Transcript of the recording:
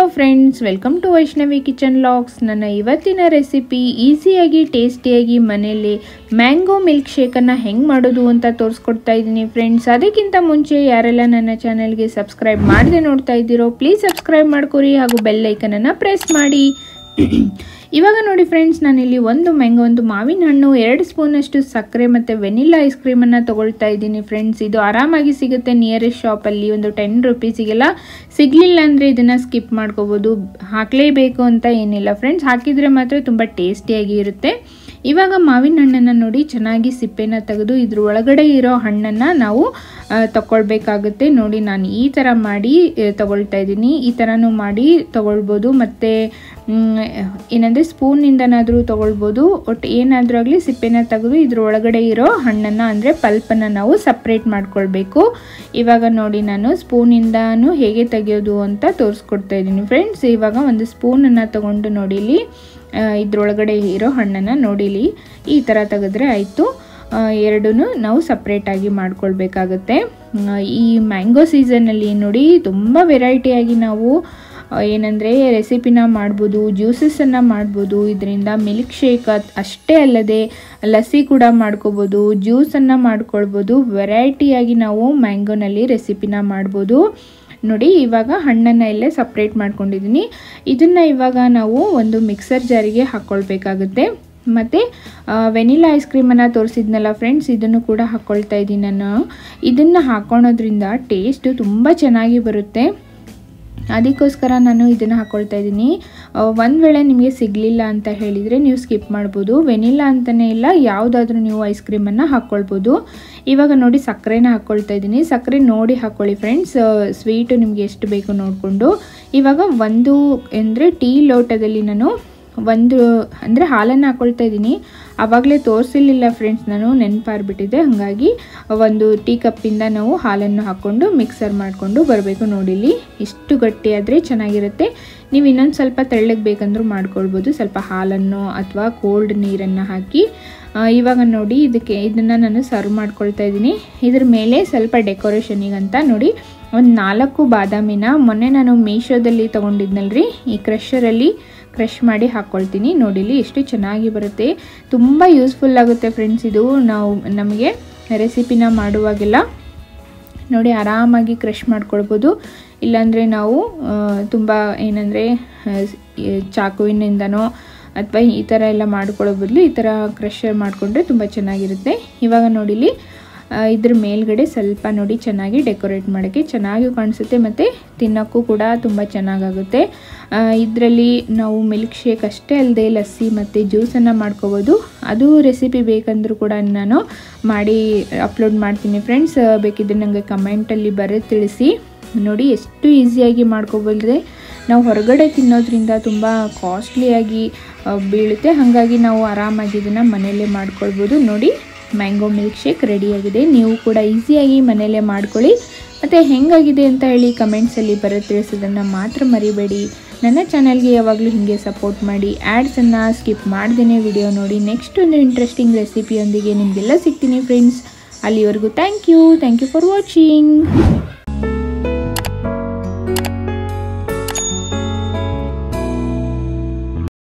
friends welcome to Vaishnavi kitchen logs ನನ್ನ ಇವತ್ತಿನ recipe ಈಸಿಯಾಗಿ ಟೇಸ್ಟಿಯಾಗಿ ಮನೆಯಲ್ಲಿ ಮ್ಯಾಂಗೋ ಮಿಲ್ಕ್ ಶೇಕನ್ನು ಹೆಂಗೆ ಮಾಡೋದು ಅಂತ ತೋರಿಸ್ಕೊಡ್ತಾ ಇದ್ದೀನಿ ಫ್ರೆಂಡ್ಸ್ ಅದಕ್ಕಿಂತ ಮುಂಚೆ ಯಾರೆಲ್ಲ ನನ್ನ ಚಾನಲ್ಗೆ ಸಬ್ಸ್ಕ್ರೈಬ್ ಮಾಡದೆ ನೋಡ್ತಾ ಇದ್ದೀರೋ ಪ್ಲೀಸ್ ಸಬ್ಸ್ಕ್ರೈಬ್ ಮಾಡ್ಕೊರಿ ಹಾಗೂ ಬೆಲ್ ಐಕನನ್ನು ಪ್ರೆಸ್ ಮಾಡಿ ಇವಾಗ ನೋಡಿ ಫ್ರೆಂಡ್ಸ್ ನಾನಿಲ್ಲಿ ಒಂದು ಮ್ಯಾಂಗೋ ಒಂದು ಮಾವಿನ ಹಣ್ಣು ಎರಡು ಸ್ಪೂನಷ್ಟು ಸಕ್ಕರೆ ಮತ್ತು ವೆನಿಲ್ಲಾ ಐಸ್ ಕ್ರೀಮನ್ನು ತೊಗೊಳ್ತಾ ಇದ್ದೀನಿ ಫ್ರೆಂಡ್ಸ್ ಇದು ಆರಾಮಾಗಿ ಸಿಗುತ್ತೆ ನಿಯರೆಸ್ಟ್ ಶಾಪಲ್ಲಿ ಒಂದು ಟೆನ್ ರುಪೀಸಿಗೆಲ್ಲ ಸಿಗಲಿಲ್ಲ ಅಂದರೆ ಇದನ್ನು ಸ್ಕಿಪ್ ಮಾಡ್ಕೋಬೋದು ಹಾಕಲೇಬೇಕು ಅಂತ ಏನಿಲ್ಲ ಫ್ರೆಂಡ್ಸ್ ಹಾಕಿದರೆ ಮಾತ್ರ ತುಂಬ ಟೇಸ್ಟಿಯಾಗಿ ಇರುತ್ತೆ ಇವಾಗ ಮಾವಿನ ಹಣ್ಣನ್ನು ನೋಡಿ ಚೆನ್ನಾಗಿ ಸಿಪ್ಪೆನ ತೆಗೆದು ಇದ್ರ ಒಳಗಡೆ ಇರೋ ಹಣ್ಣನ್ನು ನಾವು ತಗೊಳ್ಬೇಕಾಗುತ್ತೆ ನೋಡಿ ನಾನು ಈ ಥರ ಮಾಡಿ ತಗೊಳ್ತಾ ಇದ್ದೀನಿ ಈ ಥರನೂ ಮಾಡಿ ತಗೊಳ್ಬೋದು ಮತ್ತು ಏನಂದರೆ ಸ್ಪೂನಿಂದನಾದರೂ ತೊಗೊಳ್ಬೋದು ಒಟ್ಟು ಏನಾದರೂ ಆಗಲಿ ಸಿಪ್ಪೆನ ತೆಗೆದು ಇದ್ರ ಒಳಗಡೆ ಇರೋ ಹಣ್ಣನ್ನು ಅಂದರೆ ಪಲ್ಪನ್ನು ನಾವು ಸಪ್ರೇಟ್ ಮಾಡ್ಕೊಳ್ಬೇಕು ಇವಾಗ ನೋಡಿ ನಾನು ಸ್ಪೂನಿಂದನೂ ಹೇಗೆ ತೆಗೆಯೋದು ಅಂತ ತೋರಿಸ್ಕೊಡ್ತಾ ಇದ್ದೀನಿ ಫ್ರೆಂಡ್ಸ್ ಇವಾಗ ಒಂದು ಸ್ಪೂನನ್ನು ತೊಗೊಂಡು ನೋಡಿ ಇಲ್ಲಿ ಇದ್ರೊಳಗಡೆ ಇರೋ ಹಣ್ಣನ್ನು ನೋಡಿಲಿ ಈ ಥರ ತೆಗೆದ್ರೆ ಆಯಿತು ಎರಡೂ ನಾವು ಸಪ್ರೇಟಾಗಿ ಮಾಡ್ಕೊಳ್ಬೇಕಾಗತ್ತೆ ಈ ಮ್ಯಾಂಗೋ ಸೀಸನ್ನಲ್ಲಿ ನೋಡಿ ತುಂಬ ವೆರೈಟಿಯಾಗಿ ನಾವು ಏನಂದರೆ ರೆಸಿಪಿನ ಮಾಡ್ಬೋದು ಜ್ಯೂಸಸನ್ನು ಮಾಡ್ಬೋದು ಇದರಿಂದ ಮಿಲ್ಕ್ ಶೇಕ್ ಅಷ್ಟೇ ಅಲ್ಲದೆ ಲಸ್ಸಿ ಕೂಡ ಮಾಡ್ಕೋಬೋದು ಜ್ಯೂಸನ್ನು ಮಾಡ್ಕೊಳ್ಬೋದು ವೆರೈಟಿಯಾಗಿ ನಾವು ಮ್ಯಾಂಗೋನಲ್ಲಿ ರೆಸಿಪಿನ ಮಾಡ್ಬೋದು ನೋಡಿ ಇವಾಗ ಹಣ್ಣನ್ನು ಇಲ್ಲೇ ಸಪ್ರೇಟ್ ಮಾಡ್ಕೊಂಡಿದ್ದೀನಿ ಇದನ್ನು ಇವಾಗ ನಾವು ಒಂದು ಮಿಕ್ಸರ್ ಜಾರಿಗೆ ಹಾಕ್ಕೊಳ್ಬೇಕಾಗುತ್ತೆ ಮತ್ತು ವೆನಿಲಾ ಐಸ್ ಕ್ರೀಮನ್ನು ತೋರಿಸಿದ್ನಲ್ಲ ಫ್ರೆಂಡ್ಸ್ ಇದನ್ನು ಕೂಡ ಹಾಕ್ಕೊಳ್ತಾ ಇದ್ದೀನಿ ನಾನು ಇದನ್ನು ಹಾಕ್ಕೊಳೋದ್ರಿಂದ ಟೇಸ್ಟು ತುಂಬ ಚೆನ್ನಾಗಿ ಬರುತ್ತೆ ಅದಕ್ಕೋಸ್ಕರ ನಾನು ಇದನ್ನು ಹಾಕ್ಕೊಳ್ತಾ ಇದ್ದೀನಿ ಒಂದು ವೇಳೆ ನಿಮಗೆ ಸಿಗಲಿಲ್ಲ ಅಂತ ಹೇಳಿದರೆ ನೀವು ಸ್ಕಿಪ್ ಮಾಡ್ಬೋದು ವೆನಿಲ್ಲಾ ಅಂತಲೇ ಇಲ್ಲ ಯಾವುದಾದ್ರೂ ನೀವು ಐಸ್ ಕ್ರೀಮನ್ನು ಹಾಕ್ಕೊಳ್ಬೋದು ಇವಾಗ ನೋಡಿ ಸಕ್ಕರೆನ ಹಾಕ್ಕೊಳ್ತಾ ಇದ್ದೀನಿ ಸಕ್ಕರೆ ನೋಡಿ ಹಾಕ್ಕೊಳ್ಳಿ ಫ್ರೆಂಡ್ಸ್ ಸ್ವೀಟು ನಿಮಗೆ ಎಷ್ಟು ಬೇಕು ನೋಡಿಕೊಂಡು ಇವಾಗ ಒಂದು ಅಂದರೆ ಟೀ ಲೋಟದಲ್ಲಿ ನಾನು ಒಂದು ಅಂದರೆ ಹಾಲನ್ನು ಹಾಕ್ಕೊಳ್ತಾ ಇದ್ದೀನಿ ಆವಾಗಲೇ ತೋರಿಸಿರ್ಲಿಲ್ಲ ಫ್ರೆಂಡ್ಸ್ ನಾನು ನೆನಪಾರ್ಬಿಟ್ಟಿದ್ದೆ ಹಾಗಾಗಿ ಒಂದು ಟೀ ಕಪ್ಪಿಂದ ನಾವು ಹಾಲನ್ನು ಹಾಕ್ಕೊಂಡು ಮಿಕ್ಸರ್ ಮಾಡಿಕೊಂಡು ಬರಬೇಕು ನೋಡಿಲಿ ಇಷ್ಟು ಗಟ್ಟಿಯಾದರೆ ಚೆನ್ನಾಗಿರುತ್ತೆ ನೀವು ಇನ್ನೊಂದು ಸ್ವಲ್ಪ ತೆಳ್ಳಗೆ ಬೇಕಂದ್ರೂ ಮಾಡ್ಕೊಳ್ಬೋದು ಸ್ವಲ್ಪ ಹಾಲನ್ನು ಅಥವಾ ಕೋಲ್ಡ್ ನೀರನ್ನು ಹಾಕಿ ಇವಾಗ ನೋಡಿ ಇದಕ್ಕೆ ಇದನ್ನು ನಾನು ಸರ್ವ್ ಮಾಡ್ಕೊಳ್ತಾ ಇದ್ದೀನಿ ಇದ್ರ ಮೇಲೆ ಸ್ವಲ್ಪ ಡೆಕೋರೇಷನಿಗಂತ ನೋಡಿ ಒಂದು ನಾಲ್ಕು ಬಾದಾಮಿನ ಮೊನ್ನೆ ನಾನು ಮೀಶೋದಲ್ಲಿ ತೊಗೊಂಡಿದ್ನಲ್ರಿ ಈ ಕ್ರಷರಲ್ಲಿ ಕ್ರಷ್ ಮಾಡಿ ಹಾಕ್ಕೊಳ್ತೀನಿ ನೋಡಿಲಿ ಎಷ್ಟು ಚೆನ್ನಾಗಿ ಬರುತ್ತೆ ತುಂಬ ಯೂಸ್ಫುಲ್ ಆಗುತ್ತೆ ಫ್ರೆಂಡ್ಸ್ ಇದು ನಾವು ನಮಗೆ ರೆಸಿಪಿನ ಮಾಡುವಾಗೆಲ್ಲ ನೋಡಿ ಆರಾಮಾಗಿ ಕ್ರಷ್ ಮಾಡ್ಕೊಳ್ಬೋದು ಇಲ್ಲಾಂದರೆ ನಾವು ತುಂಬ ಏನಂದರೆ ಚಾಕುವಿನಿಂದನೋ ಅಥವಾ ಈ ಥರ ಎಲ್ಲ ಮಾಡ್ಕೊಳ್ಳೋ ಬದಲು ಈ ಥರ ಕ್ರಷ್ ಮಾಡಿಕೊಂಡ್ರೆ ತುಂಬ ಚೆನ್ನಾಗಿರುತ್ತೆ ಇವಾಗ ನೋಡಿಲಿ ಇದ್ರ ಮೇಲ್ಗಡೆ ಸ್ವಲ್ಪ ನೋಡಿ ಚೆನ್ನಾಗಿ ಡೆಕೋರೇಟ್ ಮಾಡೋಕ್ಕೆ ಚೆನ್ನಾಗಿ ಕಾಣಿಸುತ್ತೆ ಮತ್ತು ತಿನ್ನೋಕ್ಕೂ ಕೂಡ ತುಂಬ ಚೆನ್ನಾಗಾಗುತ್ತೆ ಇದರಲ್ಲಿ ನಾವು ಮಿಲ್ಕ್ ಶೇಕ್ ಅಷ್ಟೇ ಅಲ್ಲದೆ ಲಸ್ಸಿ ಮತ್ತು ಜ್ಯೂಸನ್ನು ಮಾಡ್ಕೋಬೋದು ಅದು ರೆಸಿಪಿ ಬೇಕಂದ್ರೂ ಕೂಡ ನಾನು ಮಾಡಿ ಅಪ್ಲೋಡ್ ಮಾಡ್ತೀನಿ ಫ್ರೆಂಡ್ಸ್ ಬೇಕಿದ್ರೆ ನನಗೆ ಕಮೆಂಟಲ್ಲಿ ಬರೆದು ತಿಳಿಸಿ ನೋಡಿ ಎಷ್ಟು ಈಸಿಯಾಗಿ ಮಾಡ್ಕೋಬೋದ್ರೆ ನಾವು ಹೊರಗಡೆ ತಿನ್ನೋದ್ರಿಂದ ತುಂಬ ಕಾಸ್ಟ್ಲಿಯಾಗಿ ಬೀಳುತ್ತೆ ಹಾಗಾಗಿ ನಾವು ಆರಾಮಾಗಿ ಇದನ್ನು ಮನೆಯಲ್ಲೇ ಮಾಡ್ಕೊಳ್ಬೋದು ನೋಡಿ ಮ್ಯಾಂಗೋ ಮಿಲ್ಕ್ ಶೇಕ್ ರೆಡಿಯಾಗಿದೆ ನೀವು ಕೂಡ ಈಸಿಯಾಗಿ ಮನೆಯಲ್ಲೇ ಮಾಡ್ಕೊಳ್ಳಿ ಮತ್ತು ಹೆಂಗಾಗಿದೆ ಅಂತ ಹೇಳಿ ಕಮೆಂಟ್ಸಲ್ಲಿ ಬರೋ ತಿಳಿಸೋದನ್ನು ಮಾತ್ರ ಮರಿಬೇಡಿ ನನ್ನ ಚಾನಲ್ಗೆ ಯಾವಾಗಲೂ ಹೀಗೆ ಸಪೋರ್ಟ್ ಮಾಡಿ ಆ್ಯಡ್ಸನ್ನು ಸ್ಕಿಪ್ ಮಾಡ್ದೇ ವಿಡಿಯೋ ನೋಡಿ ನೆಕ್ಸ್ಟ್ ಒಂದು ಇಂಟ್ರೆಸ್ಟಿಂಗ್ ರೆಸಿಪಿಯೊಂದಿಗೆ ನಿಮಗೆಲ್ಲ ಸಿಗ್ತೀನಿ ಫ್ರೆಂಡ್ಸ್ ಅಲ್ಲಿವರೆಗೂ thank you thank you for watching